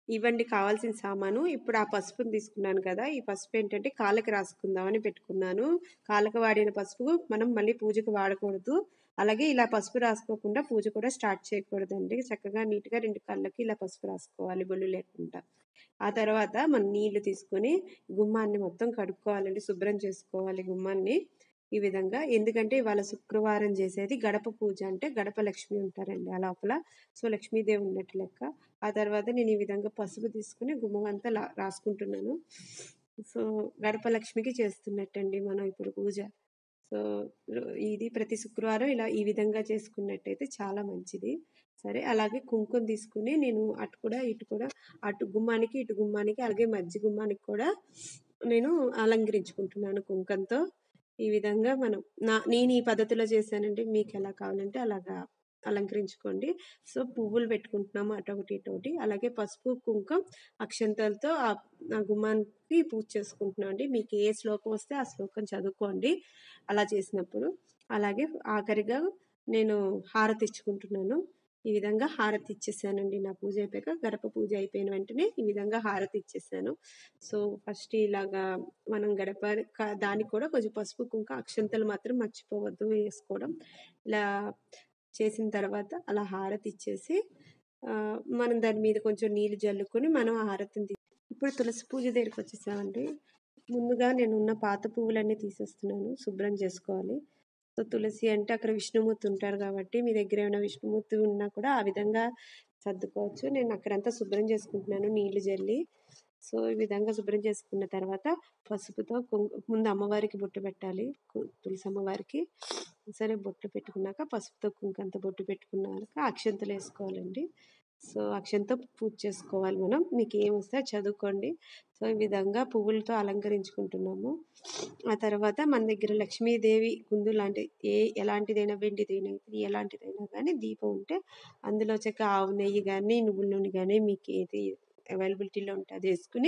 ఇవ్వండి కావాల్సిన సామాను ఇప్పుడు ఆ పసుపుని తీసుకున్నాను కదా ఈ పసుపు ఏంటంటే కాళ్ళకి రాసుకుందామని పెట్టుకున్నాను కాళ్ళకి వాడిన పసుపు మనం మళ్ళీ పూజకు వాడకూడదు అలాగే ఇలా పసుపు రాసుకోకుండా పూజ కూడా స్టార్ట్ చేయకూడదండి చక్కగా నీట్గా రెండు కళ్ళకి ఇలా పసుపు రాసుకోవాలి బొల్లు లేకుండా ఆ తర్వాత మనం నీళ్లు తీసుకొని గుమ్మాన్ని మొత్తం కడుక్కోవాలండి శుభ్రం చేసుకోవాలి గుమ్మాన్ని ఈ విధంగా ఎందుకంటే ఇవాళ శుక్రవారం చేసేది గడప పూజ అంటే గడప లక్ష్మి ఉంటారండి ఆ లోపల సో లక్ష్మీదేవి ఉన్నట్టు లెక్క ఆ తర్వాత నేను ఈ విధంగా పసుపు తీసుకుని గుమ్మం అంతా లా- రాసుకుంటున్నాను సో గడప లక్ష్మికి చేస్తున్నట్టండి మనం ఇప్పుడు పూజ సో ఇది ప్రతి శుక్రవారం ఇలా ఈ విధంగా చేసుకున్నట్టయితే చాలా మంచిది సరే అలాగే కుంకుమ తీసుకుని నేను అటు కూడా ఇటు కూడా అటు గుమ్మానికి ఇటు గుమ్మానికి అలాగే మధ్య గుమ్మానికి కూడా నేను అలంకరించుకుంటున్నాను కుంకంతో ఈ విధంగా మనం నా నేను ఈ పద్ధతిలో చేశానండి మీకు ఎలా కావాలంటే అలాగా అలంకరించుకోండి సో పువ్వులు పెట్టుకుంటున్నాము అటొకటి ఇటొకటి అలాగే పసుపు కుంకుమ అక్షంతలతో ఆ ఆ గుమ్మానికి పూజ చేసుకుంటున్నాం అండి మీకు ఏ శ్లోకం వస్తే ఆ శ్లోకం చదువుకోండి అలా చేసినప్పుడు అలాగే ఆఖరిగా నేను హారతి ఇచ్చుకుంటున్నాను ఈ విధంగా హారతి ఇచ్చేసానండి నా పూజ అయిపోయాక గడప పూజ అయిపోయిన వెంటనే ఈ విధంగా హారతి ఇచ్చేసాను సో ఫస్ట్ ఇలాగా మనం గడప క- దానికి కూడా కొంచెం పసుపు కుంకుమ అక్షంతలు మాత్రం మర్చిపోవద్దు వేసుకోవడం ఇలా చేసిన తర్వాత అలా హారతి ఇచ్చేసి ఆ, మనం దాని మీద కొంచెం నీళ్ళు జల్లుకొని మనం ఆ హారతిని తీ- ఇప్పుడు తులసి పూజ దగ్గరికి వచ్చేసామండి ముందుగా నేను ఉన్న పాత పువ్వులన్నీ తీసేస్తున్నాను శుభ్రం చేసుకోవాలి సో తులసి అంటే అక్కడ విష్ణుమూర్తి ఉంటారు కాబట్టి మీ దగ్గర ఏమైనా విష్ణుమూర్తి ఉన్నా కూడా ఆ విధంగా సర్దుకోవచ్చు నేను అక్కడంతా శుభ్రం చేసుకుంటున్నాను నీళ్లు జల్లి సో ఈ విధంగా శుభ్రం చేసుకున్న తర్వాత పసుపుతో కుంకు ముందు అమ్మవారికి బొట్టు పెట్టాలి కు- తులసి అమ్మవారికి సరే బొట్టు పెట్టుకున్నాక పసుపుతో కుంకంత బొట్టు పెట్టుకున్నాక అక్షంతలు వేసుకోవాలండి సో అక్షంతో పూజ చేసుకోవాలి మనం మీకు ఏం వస్తే అది చదువుకోండి సో ఈ విధంగా పువ్వులతో అలంకరించుకుంటున్నాము ఆ తర్వాత మన దగ్గర లక్ష్మీదేవి గుండు లాంటి ఏ ఎలాంటిదైనా వెండిదైనా ఎలాంటిదైనా కానీ దీపం ఉంటే అందులో చక్క ఆవు నెయ్యి కానీ నువ్వుల నూనె కానీ మీకు ఏది అవైలబిలిటీలో ఉంటే అది వేసుకుని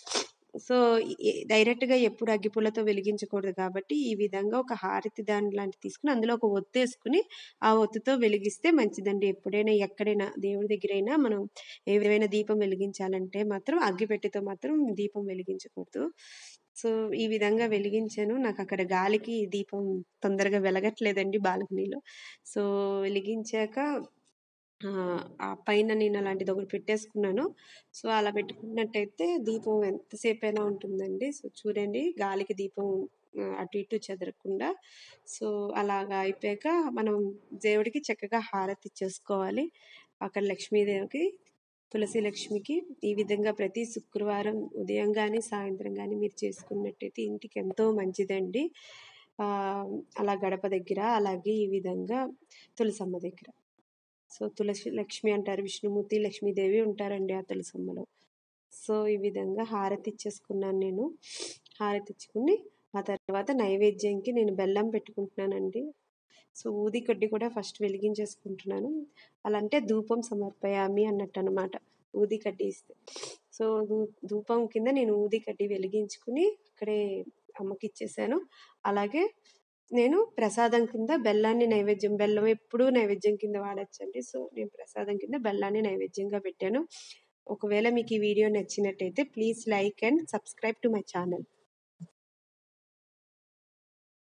సో ఏ- డైరెక్ట్గా ఎప్పుడు అగ్గిపుల్లతో వెలిగించకూడదు కాబట్టి ఈ విధంగా ఒక హారతి దాని లాంటిది తీసుకుని అందులో ఒక ఒత్తు వేసుకుని ఆ ఒత్తుతో వెలిగిస్తే మంచిదండి ఎప్పుడైనా ఎక్కడైనా దేవుడి దగ్గరైనా మనం ఏదైనా దీపం వెలిగించాలంటే మాత్రం అగ్గిపెట్టెతో మాత్రం దీపం వెలిగించకూడదు సో ఈ విధంగా వెలిగించాను నాకు అక్కడ గాలికి దీపం తొందరగా వెలగట్లేదండి బాల్కనీలో సో వెలిగించాక ఆ, ఆ పైన నేను అలాంటిది ఒకటి పెట్టేసుకున్నాను సో అలా పెట్టుకున్నట్టయితే దీపం ఎంతసేపు అయినా ఉంటుందండి సో చూడండి గాలికి దీపం ఆ, అటు ఇటు చెదరకుండా సో అలాగా అయిపోయాక మనం దేవుడికి చక్కగా హారతి ఇచ్చేసుకోవాలి అక్కడ లక్ష్మీదేవికి తులసి లక్ష్మికి ఈ విధంగా ప్రతి శుక్రవారం ఉదయం కానీ సాయంత్రం కానీ మీరు చేసుకున్నట్టయితే ఇంటికి ఎంతో మంచిదండి ఆ, అలా గడప దగ్గర అలాగే ఈ విధంగా తులసమ్మ దగ్గర సో తులసి లక్ష్మి అంటారు విష్ణుమూర్తి లక్ష్మీదేవి ఉంటారండి ఆ తులసమ్మలో సో ఈ విధంగా హారతి ఇచ్చేసుకున్నాను నేను హారతి ఇచ్చుకుని ఆ తర్వాత నైవేద్యంకి నేను బెల్లం పెట్టుకుంటున్నానండి సో ఊది కడ్డి కూడా ఫస్ట్ వెలిగించేసుకుంటున్నాను అలా అంటే ధూపం సమర్పయామి అన్నట్టు అనమాట ఊది కడ్డి ఇస్తే సో ధూ ధూపం కింద నేను ఊది కడ్డి వెలిగించుకుని అక్కడే అమ్మకి ఇచ్చేసాను అలాగే నేను ప్రసాదం కింద బెల్లాన్ని నైవేద్యం బెల్లం ఎప్పుడూ నైవేద్యం కింద వాడచ్చండి సో నేను ప్రసాదం కింద బెల్లాన్ని నైవేద్యంగా పెట్టాను ఒకవేళ మీకు ఈ వీడియో నచ్చినట్టయితే please like and subscribe to my channel